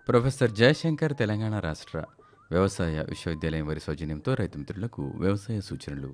professor Jayashankar Telangana రాష్ట్ర వ్యవసాయ విశ్వవిద్యాలయం వారి సౌజన్యంతో రైతు మిత్రులకు వ్యవసాయ సూచనలు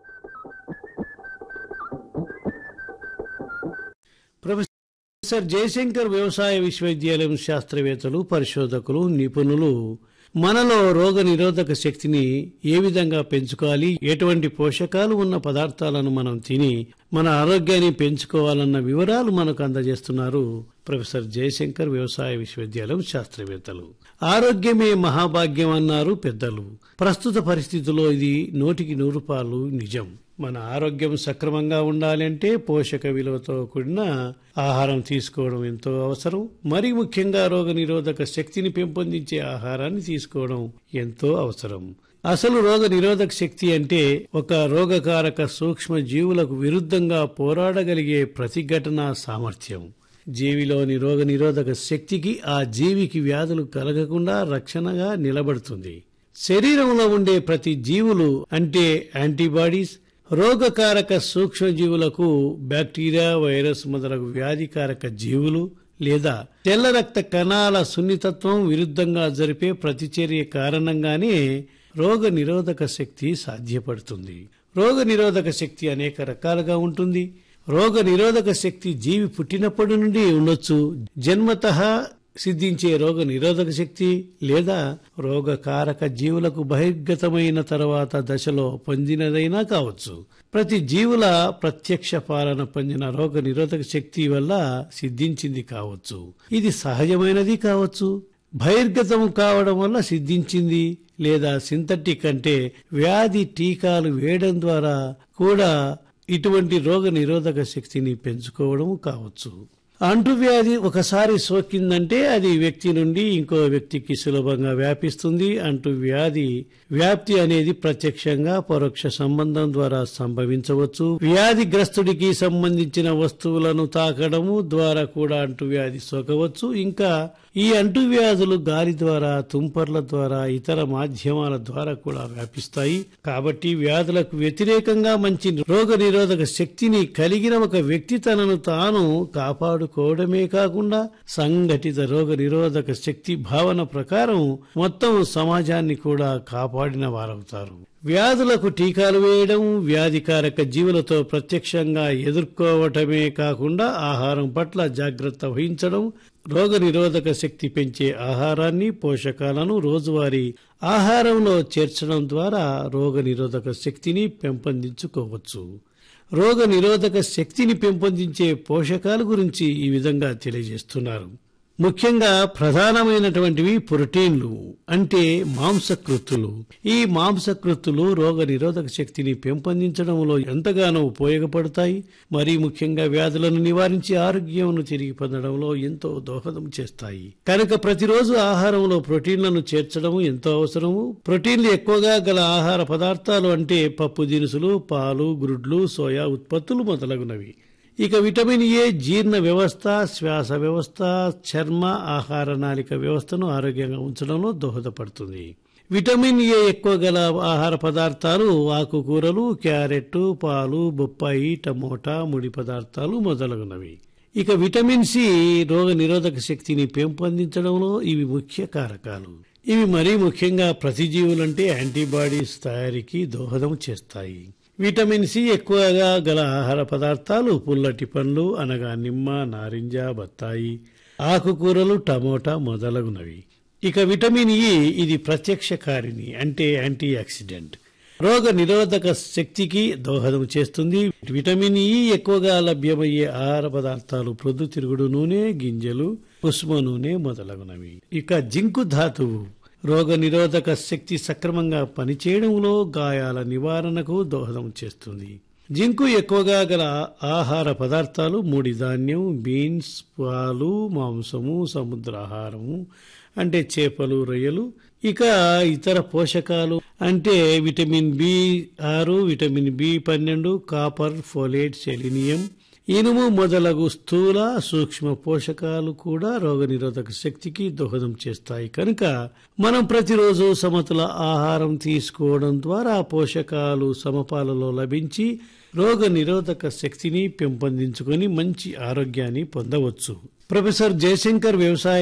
ప్రొఫెసర్ జయశంకర్ వ్యవసాయ విశ్వవిద్యాలయం శాస్త్రవేత్తలు పరిశోధకులు నిపుణులు మనలో రోగ నిరోధక శక్తిని ఏ విధంగా పెంచుకోవాలి ఎటువంటి పోషకాలు ఉన్న పదార్థాలను మనం తిని మన ఆరోగ్యాన్ని పెంచుకోవాలన్న వివరాలు మనకు అందజేస్తున్నారు ప్రొఫెసర్ జయశంకర్ వ్యవసాయ విశ్వవిద్యాలయం శాస్త్రవేత్తలు ఆరోగ్యమే మహాభాగ్యం అన్నారు పెద్దలు ప్రస్తుత పరిస్థితుల్లో ఇది నూటికి నూరు పాలు నిజం మన ఆరోగ్యం సక్రమంగా ఉండాలంటే పోషక విలువతో కూడిన ఆహారం తీసుకోవడం ఎంతో అవసరం మరి ముఖ్యంగా రోగ నిరోధక శక్తిని పెంపొందించే ఆహారాన్ని తీసుకోవడం ఎంతో అవసరం అసలు రోగ నిరోధక శక్తి అంటే ఒక రోగకారక సూక్ష్మ జీవులకు విరుద్ధంగా పోరాడగలిగే ప్రతిఘటన సామర్థ్యం జీవిలోని రోగ నిరోధక శక్తికి ఆ జీవికి వ్యాధులు కలగకుండా రక్షణగా నిలబడుతుంది శరీరంలో ఉండే ప్రతి జీవులు అంటే యాంటీబాడీస్ రోగకారక సూక్ష్మజీవులకు బ్యాక్టీరియా వైరస్ మొదలగు వ్యాధికారక జీవులు లేదా తెల్ల రక్త కణాల సున్నితత్వం విరుద్ధంగా జరిపే ప్రతిచర్య కారణంగానే రోగ నిరోధక శక్తి సాధ్యపడుతుంది రోగ నిరోధక శక్తి అనేక రకాలుగా ఉంటుంది రోగ నిరోధక శక్తి జీవి పుట్టినప్పటి నుండి ఉండొచ్చు జన్మతః సిద్ధించే రోగ నిరోధక శక్తి లేదా రోగకారక జీవులకు బహిర్గతమైన తర్వాత దశలో పొందినదైనా కావచ్చు ప్రతి జీవుల ప్రత్యక్ష పాలన పొందిన రోగ నిరోధక శక్తి వల్ల సిద్ధించింది కావచ్చు ఇది సహజమైనది కావచ్చు బహిర్గతం కావడం వల్ల సిద్ధించింది లేదా సింథటిక్ అంటే వ్యాధి టీకాలు వేయడం ద్వారా కూడా ఇటువంటి రోగ నిరోధక శక్తిని పెంచుకోవడం కావచ్చు అంటువ్యాధి ఒకసారి సోకిందంటే అది వ్యక్తి నుండి ఇంకో వ్యక్తికి సులభంగా వ్యాపిస్తుంది అంటువ్యాధి వ్యాప్తి అనేది ప్రత్యక్షంగా పరోక్ష సంబంధం ద్వారా సంభవించవచ్చు వ్యాధిగ్రస్తుడికి సంబంధించిన వస్తువులను తాకడము ద్వారా కూడా అంటువ్యాధి సోకవచ్చు ఇంకా ఈ అంటువ్యాధులు గాలి ద్వారా తుంపర్ల ద్వారా ఇతర మాధ్యమాల ద్వారా కూడా వ్యాపిస్తాయి కాబట్టి వ్యాధులకు వ్యతిరేకంగా మంచి రోగ నిరోధక శక్తిని కలిగిన ఒక వ్యక్తి తనను తాను కాపాడుకోవడమే కాకుండా సంఘటిత రోగ నిరోధక శక్తి భావన ప్రకారం మొత్తం సమాజాన్ని కూడా కాపాడిన వారవుతారు వ్యాధులకు టీకాలు వేయడం వ్యాధికారక జీవులతో ప్రత్యక్షంగా ఎదుర్కోవటమే కాకుండా ఆహారం పట్ల జాగ్రత్త వహించడం రోగ నిరోధక శక్తి పెంచే ఆహారాన్ని పోషకాలను రోజువారీ ఆహారంలో చేర్చడం ద్వారా రోగ నిరోధక శక్తిని పెంపొందించుకోవచ్చు రోగ నిరోధక శక్తిని పెంపొందించే పోషకాల గురించి ఈ విధంగా తెలియజేస్తున్నారు ముఖ్యంగా ప్రధానమైనటువంటివి ప్రోటీన్లు అంటే మాంసకృత్తులు ఈ మాంసకృత్తులు రోగ నిరోధక శక్తిని పెంపొందించడంలో ఎంతగానో ఉపయోగపడతాయి మరీ ముఖ్యంగా వ్యాధులను నివారించి ఆరోగ్యం తిరిగి పొందడంలో ఎంతో దోహదం చేస్తాయి కనుక ప్రతిరోజు ఆహారంలో ప్రోటీన్లను చేర్చడం ఎంతో అవసరము ప్రోటీన్లు ఎక్కువగా గల ఆహార పదార్థాలు అంటే పప్పు దినుసులు పాలు గుడ్లు సోయా ఉత్పత్తులు మొదలగునవి ఇక విటమిన్ ఏ జీర్ణ వ్యవస్థ శ్వాస వ్యవస్థ చర్మ ఆహార నాళిక వ్యవస్థను ఆరోగ్యంగా ఉంచడంలో దోహదపడుతుంది విటమిన్ ఏ ఎక్కువ గల ఆహార పదార్థాలు ఆకుకూరలు క్యారెట్ పాలు బొప్పాయి టమోటా ముడి పదార్థాలు మొదలగునవి ఇక విటమిన్ సి రోగ నిరోధక శక్తిని పెంపొందించడంలో ఇవి ముఖ్య కారకాలు ఇవి మరీ ముఖ్యంగా ప్రతిజీవులంటే యాంటీబాడీస్ తయారీకి దోహదం చేస్తాయి విటమిన్ సి ఎక్కువగా గల ఆహార పదార్థాలు పుల్లటి పండ్లు అనగా నిమ్మ నారింజ బత్తాయి ఆకుకూరలు టమోటా మొదలగునవి ఇక విటమిన్ ఇ ఇది ప్రత్యక్ష కారిణి అంటే యాంటీ ఆక్సిడెంట్ రోగ నిరోధక శక్తికి దోహదం చేస్తుంది విటమిన్ ఇ ఎక్కువగా లభ్యమయ్యే ఆహార పదార్థాలు ప్రొద్దుతిరుగుడు నూనె గింజలు కుసుమ నూనె మొదలగునవి ఇక జింకు ధాతువు రోగ నిరోధక శక్తి సక్రమంగా పనిచేయడంలో గాయాల నివారణకు దోహదం చేస్తుంది జింకు ఎక్కువగా గల ఆహార పదార్థాలు ముడి ధాన్యం బీన్స్ పాలు మాంసము సముద్రాహారము అంటే చేపలు రొయ్యలు ఇక ఇతర పోషకాలు అంటే విటమిన్ బి ఆరు విటమిన్ బి పన్నెండు కాపర్ ఫోలేట్ సెలినియం ఇనుము మొదలగు స్థూల సూక్ష్మ పోషకాలు కూడా రోగనిరోధక శక్తికి దోహదం చేస్తాయి కనుక మనం ప్రతిరోజు సమతుల ఆహారం తీసుకోవడం ద్వారా పోషకాలు సమపాలలో లభించి రోగ నిరోధక శక్తిని పెంపొందించుకొని మంచి ఆరోగ్యాన్ని పొందవచ్చు ప్రొఫెసర్ జయశంకర్ వ్యవసాయ